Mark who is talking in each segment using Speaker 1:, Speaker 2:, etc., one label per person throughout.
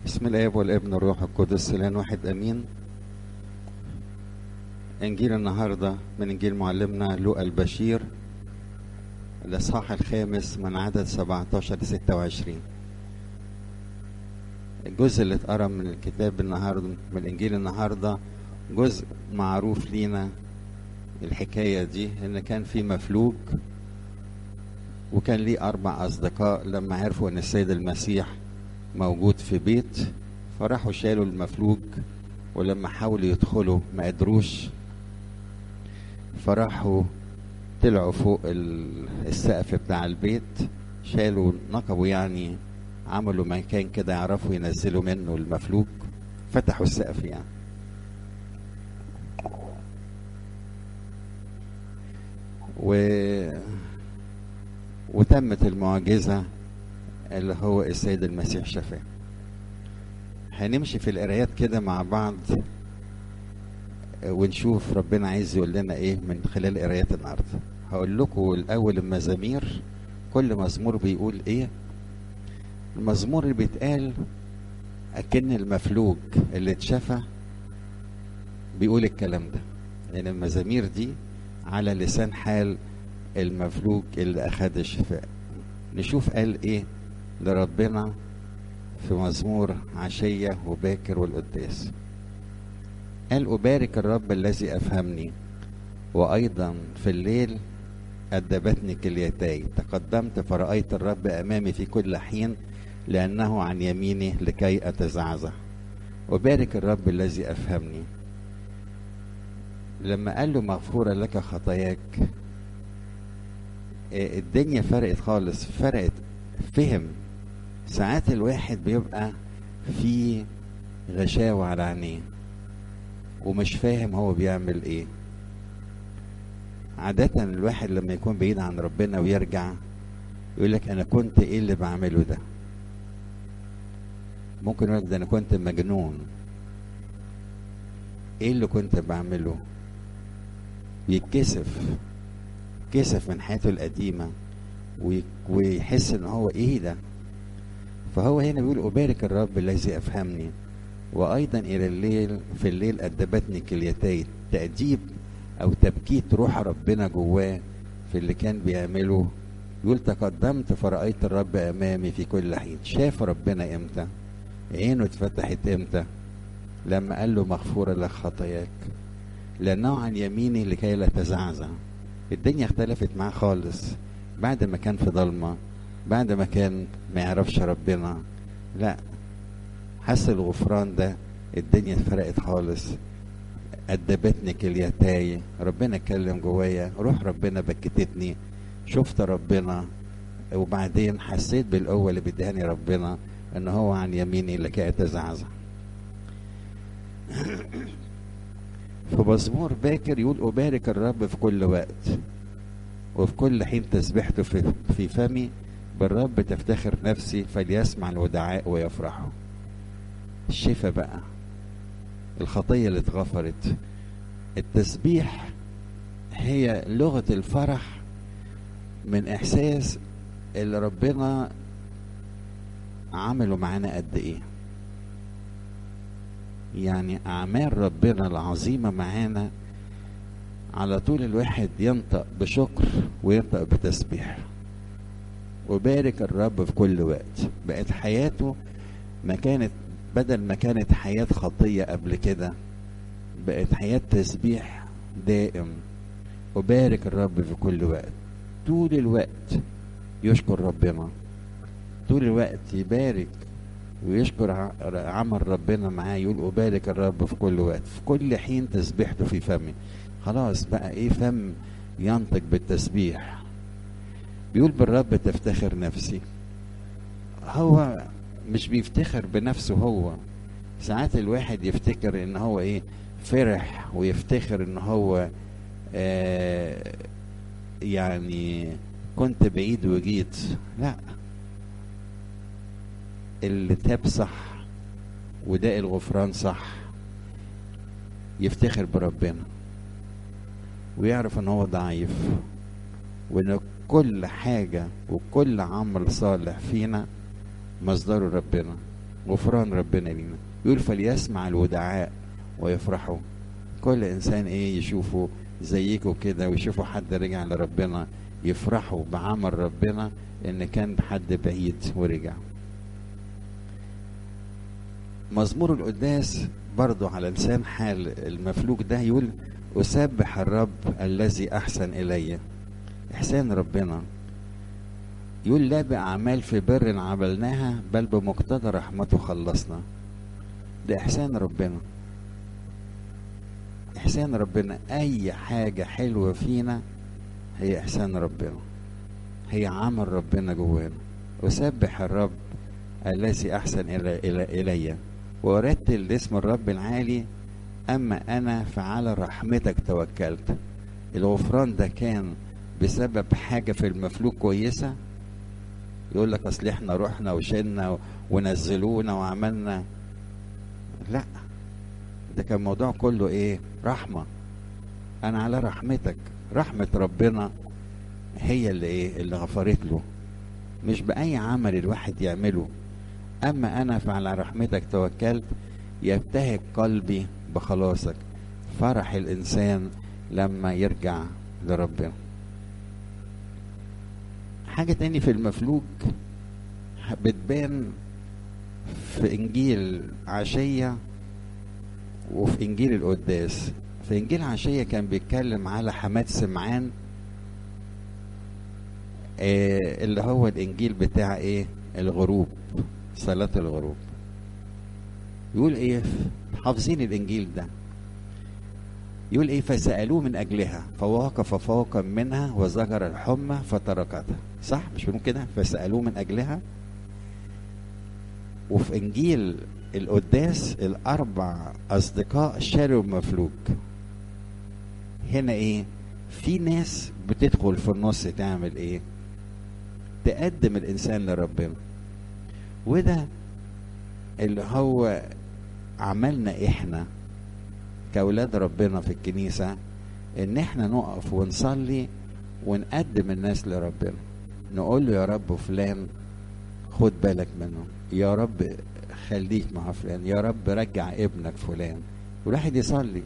Speaker 1: بسم الاب والابن والروح القدس الان واحد امين انجيل النهارده من انجيل معلمنا لوقا البشير الاصحاح الخامس من عدد 17 ل 26 الجزء اللي اتقرا من الكتاب النهارده من الانجيل النهارده جزء معروف لينا الحكايه دي ان كان في مفلوج وكان ليه اربع اصدقاء لما عرفوا ان السيد المسيح موجود في بيت فراحوا شالوا المفلوج ولما حاولوا يدخلوا ما قدروش فراحوا طلعوا فوق السقف بتاع البيت شالوا نقبوا يعني عملوا مكان كده يعرفوا ينزلوا منه المفلوج فتحوا السقف يعني و وتمت المعجزة اللي هو السيد المسيح شفاه هنمشي في القرايات كده مع بعض ونشوف ربنا عايز يقول لنا ايه من خلال قرايات النهارده هقول لكم الاول المزامير كل مزمور بيقول ايه المزمور اللي بيتقال اكن المفلوج اللي اتشفى بيقول الكلام ده يعني المزامير دي على لسان حال المفلوج اللي اخذ الشفاء نشوف قال ايه لربنا في مزمور عشية وباكر والقداس قال أبارك الرب الذي أفهمني وأيضا في الليل أدبتني كليتاي تقدمت فرأيت الرب أمامي في كل حين لأنه عن يميني لكي أتزعزع أبارك الرب الذي أفهمني لما قال له مغفورة لك خطاياك الدنيا فرقت خالص فرقت فهم ساعات الواحد بيبقى في غشاوة على عينيه ومش فاهم هو بيعمل ايه عادة الواحد لما يكون بعيد عن ربنا ويرجع يقول لك انا كنت ايه اللي بعمله ده ممكن يقول لك ده انا كنت مجنون ايه اللي كنت بعمله يتكسف كسف من حياته القديمه ويحس ان هو ايه ده فهو هنا بيقول أبارك الرب الذي أفهمني وأيضا إلى الليل في الليل أدبتني كليتي تأديب أو تبكيت روح ربنا جواه في اللي كان بيعمله يقول تقدمت فرأيت الرب أمامي في كل حين شاف ربنا إمتى عينه اتفتحت إمتى لما قال له مغفورة لك خطاياك لأنه عن يميني لكي لا تزعزع الدنيا اختلفت معاه خالص بعد ما كان في ضلمه بعد ما كان ما يعرفش ربنا لا حس الغفران ده الدنيا فرقت خالص أدبتني كليتاي ربنا اتكلم جوايا روح ربنا بكتتني شفت ربنا وبعدين حسيت بالقوة اللي بيديهاني ربنا ان هو عن يميني لكي اتزعزع في مزمور باكر يقول أبارك الرب في كل وقت وفي كل حين تسبحته في, في فمي بالرب تفتخر نفسي فليسمع الودعاء ويفرحوا الشفا بقى الخطية اللي اتغفرت التسبيح هي لغة الفرح من إحساس اللي ربنا عمله معانا قد إيه يعني أعمال ربنا العظيمة معانا على طول الواحد ينطق بشكر وينطق بتسبيح وبارك الرب في كل وقت بقت حياته ما كانت بدل ما كانت حياة خطية قبل كده بقت حياة تسبيح دائم وبارك الرب في كل وقت طول الوقت يشكر ربنا طول الوقت يبارك ويشكر عمل ربنا معاه يقول أبارك الرب في كل وقت في كل حين تسبيحته في فمي خلاص بقى ايه فم ينطق بالتسبيح بيقول بالرب تفتخر نفسي هو مش بيفتخر بنفسه هو ساعات الواحد يفتكر ان هو ايه فرح ويفتخر ان هو آه يعني كنت بعيد وجيت لا اللي تاب صح وده الغفران صح يفتخر بربنا ويعرف ان هو ضعيف وان كل حاجة وكل عمل صالح فينا مصدره ربنا غفران ربنا لينا يقول فليسمع الودعاء ويفرحوا كل انسان ايه يشوفوا زيكم كده ويشوفوا حد رجع لربنا يفرحوا بعمل ربنا ان كان حد بعيد ورجع مزمور القداس برضو على لسان حال المفلوك ده يقول أسبح الرب الذي أحسن إلي إحسان ربنا يقول لا بأعمال في بر عملناها بل بمقتضى رحمته خلصنا ده إحسان ربنا إحسان ربنا أي حاجة حلوة فينا هي إحسان ربنا هي عمل ربنا جوانا أسبح الرب الذي أحسن إلي, إلي, إلي وأرتل اسم الرب العالي أما أنا فعلى رحمتك توكلت الغفران ده كان بسبب حاجة في المفلوك كويسة يقول لك أصل إحنا رحنا وشلنا ونزلونا وعملنا لا ده كان موضوع كله إيه رحمة أنا على رحمتك رحمة ربنا هي اللي إيه اللي غفرت له مش بأي عمل الواحد يعمله أما أنا فعلى رحمتك توكلت يبتهج قلبي بخلاصك فرح الإنسان لما يرجع لربنا حاجة تاني في المفلوج بتبان في إنجيل عشية وفي إنجيل القداس في إنجيل عشية كان بيتكلم على حماد سمعان آه اللي هو الإنجيل بتاع إيه الغروب صلاة الغروب يقول ايه حافظين الانجيل ده يقول ايه فسألوه من اجلها فوقف فوقا منها وزجر الحمى فتركتها صح مش بنقول كده فسألوه من اجلها وفي انجيل القداس الاربع اصدقاء شالوا المفلوج هنا ايه في ناس بتدخل في النص تعمل ايه تقدم الانسان لربنا وده اللي هو عملنا احنا كاولاد ربنا في الكنيسه ان احنا نقف ونصلي ونقدم الناس لربنا نقول له يا رب فلان خد بالك منه يا رب خليك مع فلان يا رب رجع ابنك فلان والواحد يصلي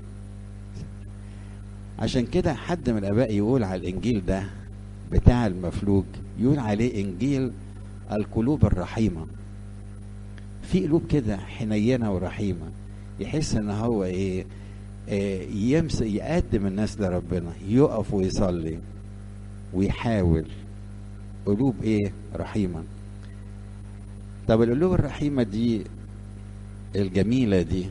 Speaker 1: عشان كده حد من الاباء يقول على الانجيل ده بتاع المفلوج يقول عليه انجيل القلوب الرحيمه في قلوب كده حنينه ورحيمه يحس ان هو ايه, إيه يمس يقدم الناس لربنا يقف ويصلي ويحاول قلوب ايه رحيمه طب القلوب الرحيمه دي الجميله دي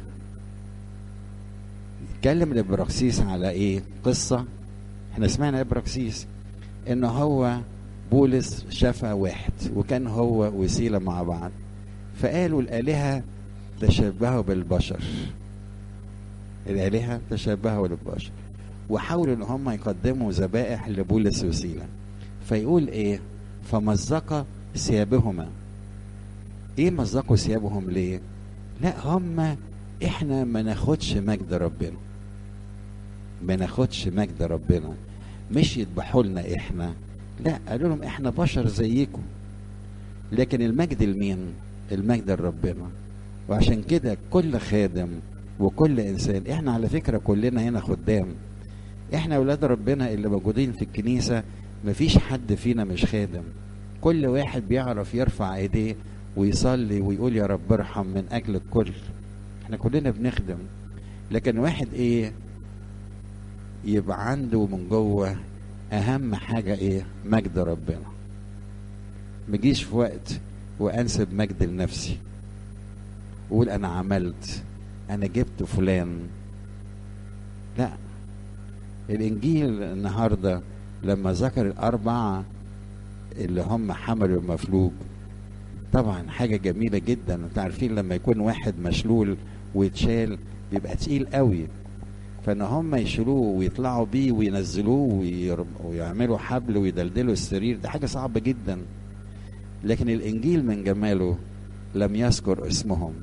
Speaker 1: يتكلم الابراكسيس على ايه قصه احنا سمعنا ابراكسيس ان هو بولس شفى واحد وكان هو وسيله مع بعض فقالوا الآلهة تشبهوا بالبشر الآلهة تشبهوا بالبشر وحاولوا ان هم يقدموا ذبائح لبولس وسيلة فيقول ايه فمزق ثيابهما ايه مزقوا ثيابهم ليه لا هم احنا ما ناخدش مجد ربنا ما ناخدش مجد ربنا مش يذبحوا لنا احنا لا قالوا لهم احنا بشر زيكم لكن المجد لمين المجد لربنا وعشان كده كل خادم وكل انسان احنا على فكره كلنا هنا خدام احنا اولاد ربنا اللي موجودين في الكنيسه مفيش حد فينا مش خادم كل واحد بيعرف يرفع ايديه ويصلي ويقول يا رب ارحم من اجل الكل احنا كلنا بنخدم لكن واحد ايه يبقى عنده من جوه اهم حاجه ايه مجد ربنا مجيش في وقت وانسب مجد لنفسي اقول انا عملت انا جبت فلان لا الانجيل النهارده لما ذكر الاربعه اللي هم حملوا المفلوج طبعا حاجه جميله جدا انتوا عارفين لما يكون واحد مشلول ويتشال بيبقى تقيل قوي فان هم يشيلوه ويطلعوا بيه وينزلوه ويعملوا حبل ويدلدلوا السرير ده حاجه صعبه جدا لكن الانجيل من جماله لم يذكر اسمهم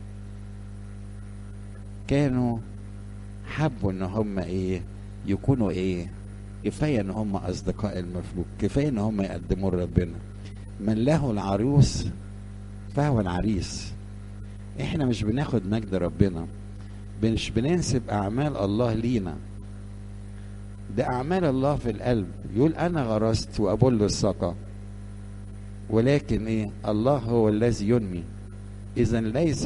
Speaker 1: كانوا حبوا ان هم ايه يكونوا ايه كفايه ان هم اصدقاء المفلوك كفايه ان هم يقدموا لربنا من له العروس فهو العريس احنا مش بناخد مجد ربنا مش بننسب اعمال الله لينا ده اعمال الله في القلب يقول انا غرست وابل السقى ولكن ايه الله هو الذي ينمي اذا ليس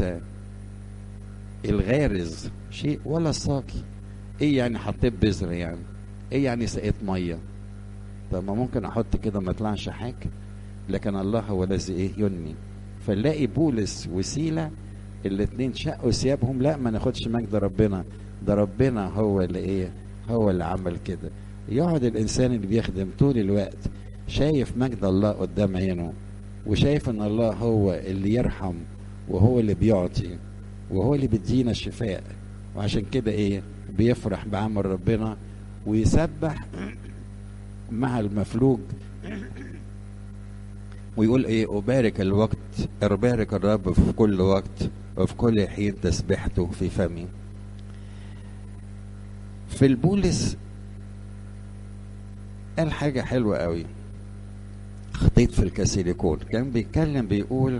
Speaker 1: الغارز شيء ولا الساقي ايه يعني حطيت بذر يعني ايه يعني سقيت ميه طب ما ممكن احط كده ما يطلعش حاجه لكن الله هو الذي ايه ينمي فنلاقي بولس وسيله الاتنين شقوا ثيابهم لا ما ناخدش مجد ربنا ده ربنا هو اللي ايه هو اللي عمل كده يقعد الانسان اللي بيخدم طول الوقت شايف مجد الله قدام عينه وشايف ان الله هو اللي يرحم وهو اللي بيعطي وهو اللي بيدينا الشفاء وعشان كده ايه بيفرح بعمل ربنا ويسبح مع المفلوج ويقول ايه أبارك الوقت أبارك الرب في كل وقت وفي كل حين تسبحته في فمي في البولس قال حاجة حلوة قوي خطيط في الكاسيليكون كان بيتكلم بيقول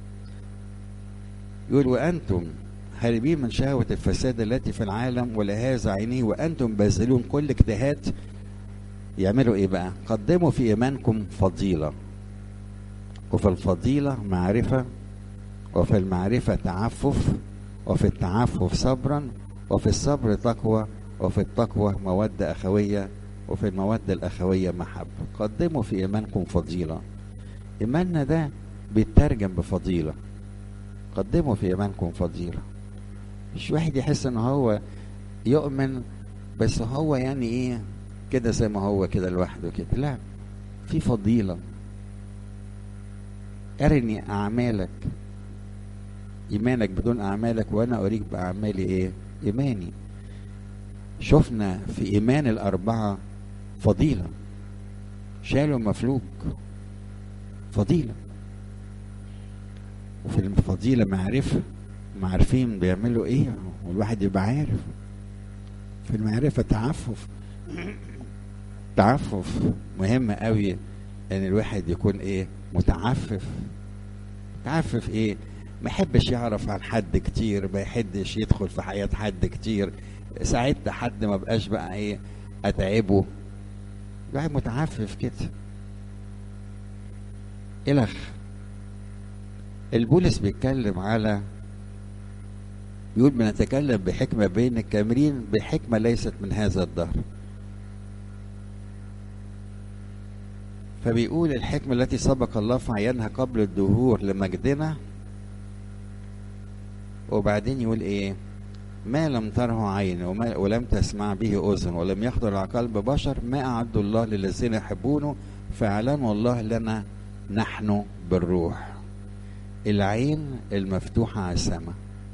Speaker 1: يقول وأنتم هاربين من شهوة الفساد التي في العالم ولهذا عينيه وأنتم باذلون كل اجتهاد يعملوا إيه بقى؟ قدموا في إيمانكم فضيلة وفي الفضيلة معرفة وفي المعرفة تعفف وفي التعفف صبرا وفي الصبر تقوى وفي التقوى مودة أخوية وفي المودة الأخوية محبة قدموا في إيمانكم فضيلة إيماننا ده بيترجم بفضيلة قدموا في إيمانكم فضيلة مش واحد يحس إن هو يؤمن بس هو يعني إيه كده زي ما هو كده لوحده كده لا في فضيلة أرني أعمالك إيمانك بدون أعمالك وأنا أريك بأعمالي إيه إيماني شفنا في إيمان الأربعة فضيلة شالوا مفلوك فضيلة وفي الفضيلة معرفة معرفين بيعملوا ايه والواحد يبقى عارف في المعرفة تعفف تعفف مهم قوي ان الواحد يكون ايه متعفف متعفف ايه ما يحبش يعرف عن حد كتير ما يحبش يدخل في حياة حد كتير ساعدت حد ما بقاش بقى ايه اتعبه الواحد متعفف كده الخ البولس بيتكلم على يقول بنتكلم بحكمة بين الكامرين بحكمة ليست من هذا الدهر فبيقول الحكمة التي سبق الله في عينها قبل الدهور لمجدنا وبعدين يقول ايه ما لم تره عين وما ولم تسمع به اذن ولم يخطر على قلب بشر ما اعد الله للذين يحبونه فاعلنوا الله لنا نحن بالروح العين المفتوحة على السماء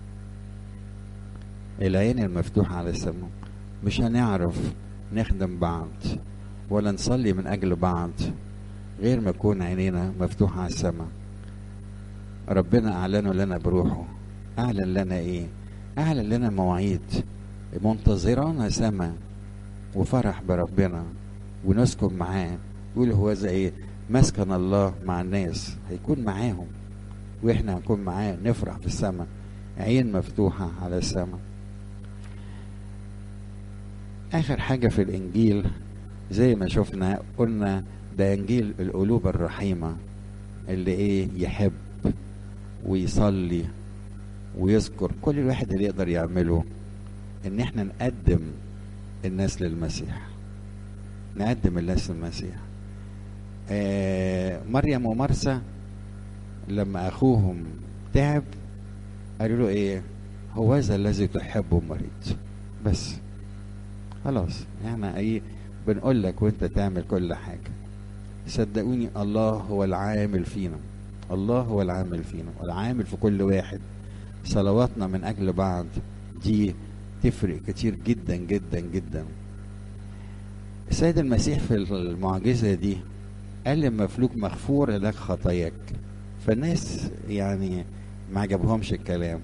Speaker 1: العين المفتوحة على السماء مش هنعرف نخدم بعض ولا نصلي من أجل بعض غير ما يكون عينينا مفتوحة على السماء ربنا أعلنه لنا بروحه أعلن لنا إيه أعلن لنا مواعيد منتظرانا سما وفرح بربنا ونسكن معاه يقول هو زي إيه مسكن الله مع الناس هيكون معاهم واحنا هنكون معاه نفرح في السماء عين مفتوحة على السماء آخر حاجة في الإنجيل زي ما شفنا قلنا ده إنجيل القلوب الرحيمة اللي إيه يحب ويصلي ويذكر كل الواحد اللي يقدر يعمله إن إحنا نقدم الناس للمسيح نقدم الناس للمسيح آه مريم ومرسى لما اخوهم تعب قالوا له ايه هو ذا الذي تحبه مريض بس خلاص احنا ايه بنقول لك وانت تعمل كل حاجه صدقوني الله هو العامل فينا الله هو العامل فينا والعامل في كل واحد صلواتنا من اجل بعض دي تفرق كتير جدا جدا جدا السيد المسيح في المعجزه دي قال للمفلوك مغفور لك خطاياك فالناس يعني ما عجبهمش الكلام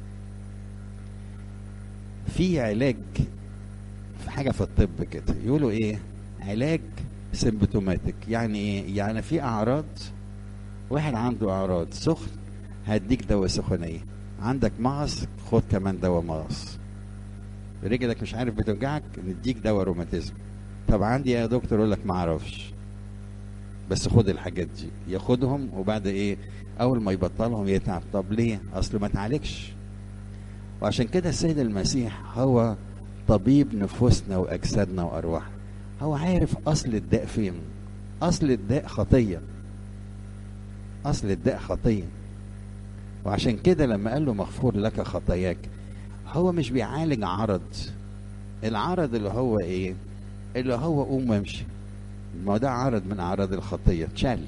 Speaker 1: في علاج في حاجة في الطب كده يقولوا ايه علاج سيمبتوماتيك يعني ايه يعني في اعراض واحد عنده اعراض سخن هديك دواء سخونية عندك مغص خد كمان دواء مغص رجلك مش عارف بتوجعك نديك دواء روماتيزم طب عندي يا دكتور يقول لك ما اعرفش بس خد الحاجات دي ياخدهم وبعد ايه اول ما يبطلهم يتعب طب ليه اصل ما تعالجش وعشان كده السيد المسيح هو طبيب نفوسنا واجسادنا وارواحنا هو عارف اصل الداء فين اصل الداء خطيه اصل الداء خطيه وعشان كده لما قال له مغفور لك خطاياك هو مش بيعالج عرض العرض اللي هو ايه اللي هو قوم وامشي ما ده عرض من اعراض الخطيه اتشال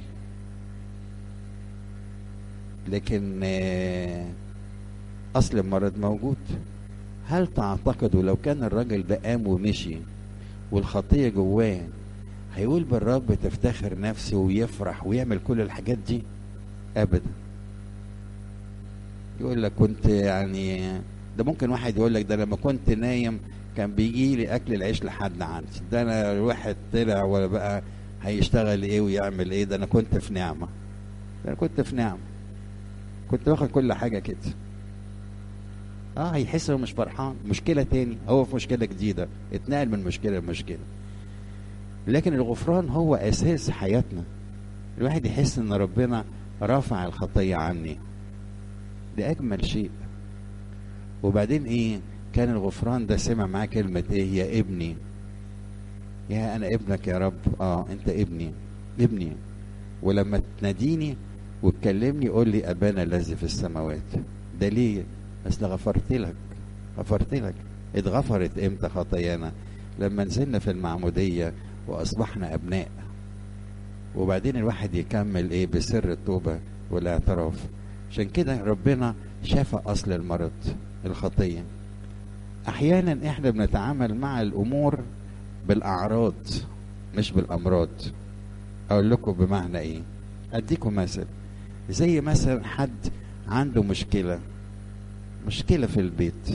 Speaker 1: لكن آه، اصل المرض موجود هل تعتقدوا لو كان الراجل ده قام ومشي والخطيه جواه هيقول بالرب تفتخر نفسي ويفرح ويعمل كل الحاجات دي ابدا يقول لك كنت يعني ده ممكن واحد يقول لك ده لما كنت نايم كان بيجي لي اكل العيش لحد عندي ده انا الواحد طلع ولا بقى هيشتغل ايه ويعمل ايه ده انا كنت في نعمه ده انا كنت في نعمه كنت واخد كل حاجه كده اه هيحس انه مش فرحان مشكله تاني هو في مشكله جديده اتنقل من مشكله لمشكله لكن الغفران هو اساس حياتنا الواحد يحس ان ربنا رفع الخطيه عني ده اجمل شيء وبعدين ايه كان الغفران ده سمع معاه كلمة ايه يا ابني يا انا ابنك يا رب اه انت ابني ابني ولما تناديني وتكلمني قول لي ابانا الذي في السماوات ده ليه اصل غفرت لك غفرت لك اتغفرت امتى خطايانا لما نزلنا في المعمودية واصبحنا ابناء وبعدين الواحد يكمل ايه بسر التوبة والاعتراف عشان كده ربنا شاف اصل المرض الخطيه احيانا احنا بنتعامل مع الامور بالاعراض مش بالامراض اقول لكم بمعنى ايه اديكم مثل زي مثلا حد عنده مشكله مشكله في البيت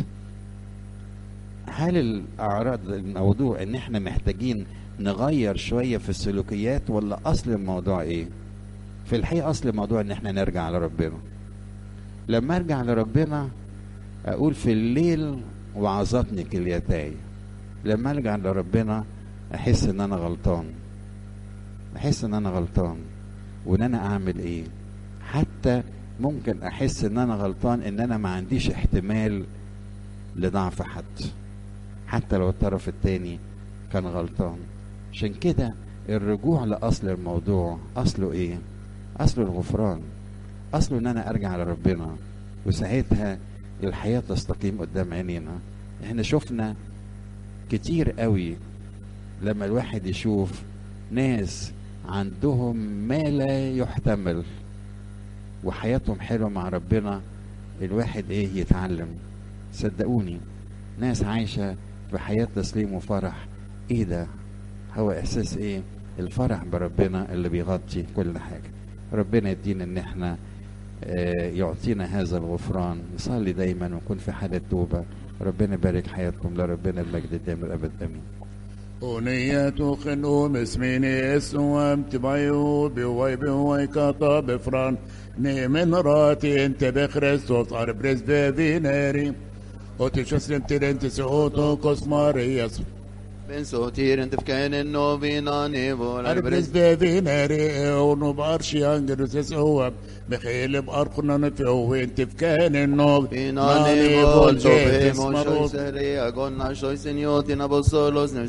Speaker 1: هل الاعراض الموضوع ان احنا محتاجين نغير شويه في السلوكيات ولا اصل الموضوع ايه في الحقيقه اصل الموضوع ان احنا نرجع لربنا لما ارجع لربنا اقول في الليل وعظتني كليتاي لما ارجع لربنا احس ان انا غلطان احس ان انا غلطان وان انا اعمل ايه حتى ممكن احس ان انا غلطان ان انا ما عنديش احتمال لضعف حد حتى لو الطرف التاني كان غلطان عشان كده الرجوع لاصل الموضوع اصله ايه اصله الغفران اصله ان انا ارجع لربنا وساعتها الحياة تستقيم قدام عينينا احنا شفنا كتير قوي لما الواحد يشوف ناس عندهم ما لا يحتمل وحياتهم حلوة مع ربنا الواحد ايه يتعلم صدقوني ناس عايشة في حياة تسليم وفرح ايه ده هو احساس ايه الفرح بربنا اللي بيغطي كل حاجة ربنا يدينا ان احنا يعطينا هذا الغفران نصلي دايما ونكون في حالة توبة ربنا يبارك حياتكم لربنا المجد دائما الأبد أمين
Speaker 2: أنية خنوم اسميني اسوام تبايو بواي بواي كاتا بفران نيمن راتي انت بخريستوس اربرز بفينيري وتشسلم تلنت سعوتو كوسماريس
Speaker 3: Ben sotiren tefkenen novina nevor
Speaker 2: اربرز بفينيري ونبارشي انجلوس اسوام بخيل بأرقنا نفعو انت بكان النوب
Speaker 3: Inane vol to vemos shoy sere agon na shoy senioti na bosolos